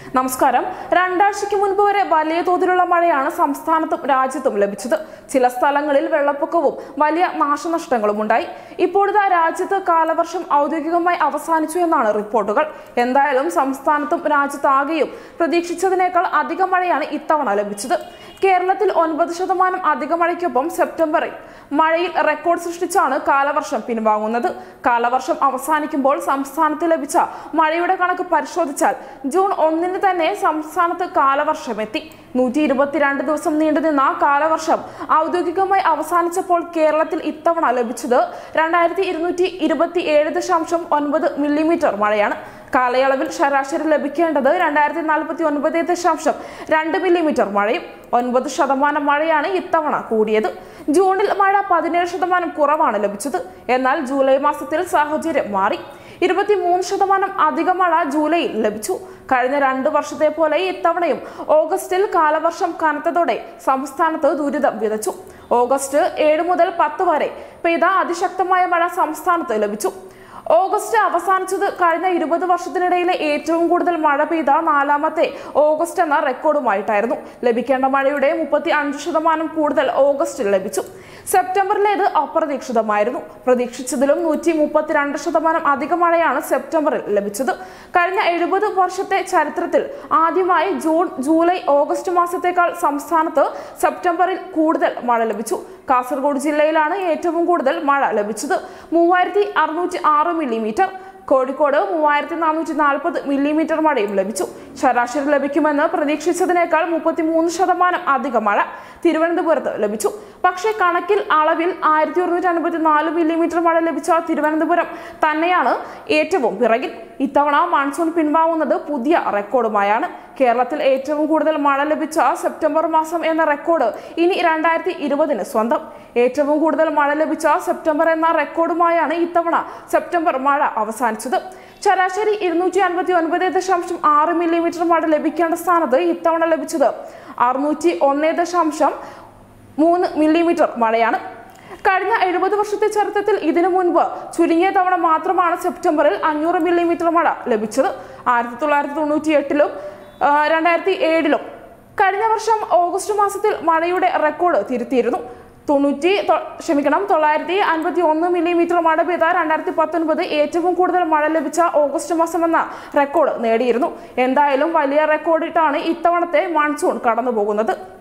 നമസ്കാരം രണ്ടാഴ്ചയ്ക്ക് മുൻപ് വരെ വലിയ തോതിലുള്ള മഴയാണ് സംസ്ഥാനത്തും രാജ്യത്തും ലഭിച്ചത് ചില സ്ഥലങ്ങളിൽ വെള്ളപ്പൊക്കവും വലിയ നാശനഷ്ടങ്ങളും ഉണ്ടായി ഇപ്പോഴിതാ രാജ്യത്ത് കാലവർഷം ഔദ്യോഗികമായി അവസാനിച്ചു എന്നാണ് റിപ്പോർട്ടുകൾ എന്തായാലും സംസ്ഥാനത്തും രാജ്യത്താകെയും പ്രതീക്ഷിച്ചതിനേക്കാൾ അധിക മഴയാണ് ഇത്തവണ ലഭിച്ചത് കേരളത്തിൽ ഒൻപത് ശതമാനം അധിക മഴയ്ക്കൊപ്പം സെപ്റ്റംബറിൽ മഴയിൽ റെക്കോർഡ് സൃഷ്ടിച്ചാണ് കാലവർഷം പിൻവാങ്ങുന്നത് കാലവർഷം അവസാനിക്കുമ്പോൾ സംസ്ഥാനത്ത് ലഭിച്ച മഴയുടെ കണക്ക് പരിശോധിച്ചാൽ ജൂൺ ഒന്നിന് തന്നെ സംസ്ഥാനത്ത് കാലവർഷം എത്തി നൂറ്റി ഇരുപത്തിരണ്ട് ദിവസം നീണ്ടുനിന്ന കാലവർഷം ഔദ്യോഗികമായി അവസാനിച്ചപ്പോൾ കേരളത്തിൽ ഇത്തവണ ലഭിച്ചത് രണ്ടായിരത്തി ഇരുന്നൂറ്റി ഇരുപത്തി ഏഴ് ദശാംശം ഒൻപത് മില്ലിമീറ്റർ മഴയാണ് കാലയളവിൽ ശരാശരി ലഭിക്കേണ്ടത് രണ്ടായിരത്തി നാൽപ്പത്തി ഒൻപത് ദശാംശം രണ്ട് മില്ലിമീറ്റർ മഴയും ഒൻപത് ശതമാനം മഴയാണ് ഇത്തവണ കൂടിയത് ജൂണിൽ മഴ പതിനേഴ് ശതമാനം കുറവാണ് ലഭിച്ചത് എന്നാൽ ജൂലൈ മാസത്തിൽ സാഹചര്യം മാറി ഇരുപത്തിമൂന്ന് ശതമാനം അധിക മഴ ജൂലൈയിൽ ലഭിച്ചു കഴിഞ്ഞ രണ്ട് വർഷത്തെ പോലെ ഇത്തവണയും ഓഗസ്റ്റിൽ കാലവർഷം കനത്തതോടെ സംസ്ഥാനത്ത് ദുരിതം വിതച്ചു ഓഗസ്റ്റ് ഏഴ് മുതൽ പത്ത് വരെ പെയ്ത അതിശക്തമായ മഴ സംസ്ഥാനത്ത് ലഭിച്ചു ഓഗസ്റ്റ് അവസാനിച്ചത് കഴിഞ്ഞ ഇരുപത് വർഷത്തിനിടയിലെ ഏറ്റവും കൂടുതൽ മഴ പെയ്ത നാലാമത്തെ ഓഗസ്റ്റ് എന്ന റെക്കോർഡുമായിട്ടായിരുന്നു ലഭിക്കേണ്ട മഴയുടെ മുപ്പത്തി അഞ്ച് ശതമാനം കൂടുതൽ ഓഗസ്റ്റിൽ ലഭിച്ചു സെപ്റ്റംബറിലേത് അപ്രതീക്ഷിതമായിരുന്നു പ്രതീക്ഷിച്ചതിലും നൂറ്റി മുപ്പത്തിരണ്ട് ശതമാനം അധിക മഴയാണ് സെപ്റ്റംബറിൽ ലഭിച്ചത് കഴിഞ്ഞ എഴുപത് വർഷത്തെ ചരിത്രത്തിൽ ആദ്യമായി ജൂൺ ജൂലൈ ഓഗസ്റ്റ് മാസത്തേക്കാൾ സംസ്ഥാനത്ത് സെപ്റ്റംബറിൽ കൂടുതൽ മഴ ലഭിച്ചു കാസർഗോഡ് ജില്ലയിലാണ് ഏറ്റവും കൂടുതൽ മഴ ലഭിച്ചത് മൂവായിരത്തി അറുന്നൂറ്റി ആറ് മില്ലിമീറ്റർ കോഴിക്കോട് മൂവായിരത്തി നാനൂറ്റി നാൽപ്പത് മില്ലിമീറ്റർ മഴയും ലഭിച്ചു ശരാശരി ലഭിക്കുമെന്ന് പ്രതീക്ഷിച്ചതിനേക്കാൾ മുപ്പത്തിമൂന്ന് ശതമാനം അധിക മഴ തിരുവനന്തപുരത്ത് ലഭിച്ചു പക്ഷേ കണക്കിൽ അളവിൽ ആയിരത്തി ഒരുന്നൂറ്റി അൻപത്തി നാല് മില്ലിമീറ്റർ മഴ ലഭിച്ച തിരുവനന്തപുരം തന്നെയാണ് ഏറ്റവും പിറകിൽ ഇത്തവണ മൺസൂൺ പിൻവാങ്ങുന്നത് പുതിയ റെക്കോർഡുമായാണ് കേരളത്തിൽ ഏറ്റവും കൂടുതൽ മഴ ലഭിച്ച സെപ്റ്റംബർ മാസം എന്ന റെക്കോർഡ് ഇനി രണ്ടായിരത്തി ഇരുപതിന് സ്വന്തം ഏറ്റവും കൂടുതൽ മഴ ലഭിച്ച സെപ്റ്റംബർ എന്ന റെക്കോർഡുമായാണ് ഇത്തവണ സെപ്റ്റംബർ മഴ അവസാനിച്ചത് ശരാശരി ഇരുന്നൂറ്റി അൻപത്തി ഒൻപത് ദശാംശം ആറ് മില്ലിമീറ്റർ മഴ ലഭിക്കേണ്ട സ്ഥാനത്ത് ഇത്തവണ ലഭിച്ചത് അറുന്നൂറ്റി ഒന്ന് ദശാംശം മൂന്ന് മില്ലിമീറ്റർ മഴയാണ് കഴിഞ്ഞ എഴുപത് വർഷത്തെ ചരിത്രത്തിൽ ഇതിനു മുൻപ് ചുരുങ്ങിയ തവണ മാത്രമാണ് സെപ്റ്റംബറിൽ അഞ്ഞൂറ് മില്ലിമീറ്റർ മഴ ലഭിച്ചത് ആയിരത്തി തൊള്ളായിരത്തി തൊണ്ണൂറ്റി എട്ടിലും രണ്ടായിരത്തി ഏഴിലും കഴിഞ്ഞ വർഷം ഓഗസ്റ്റ് മാസത്തിൽ മഴയുടെ റെക്കോർഡ് തിരുത്തിയിരുന്നു തൊണ്ണൂറ്റി തൊ- ക്ഷമിക്കണം തൊള്ളായിരത്തി അൻപത്തി ഒന്ന് മില്ലിമീറ്റർ മഴ പെയ്ത രണ്ടായിരത്തി പത്തൊൻപത് ഏറ്റവും കൂടുതൽ മഴ ലഭിച്ച ഓഗസ്റ്റ് മാസം എന്ന റെക്കോർഡ് നേടിയിരുന്നു എന്തായാലും വലിയ റെക്കോർഡിട്ടാണ് ഇത്തവണത്തെ മൺസൂൺ കടന്നു പോകുന്നത്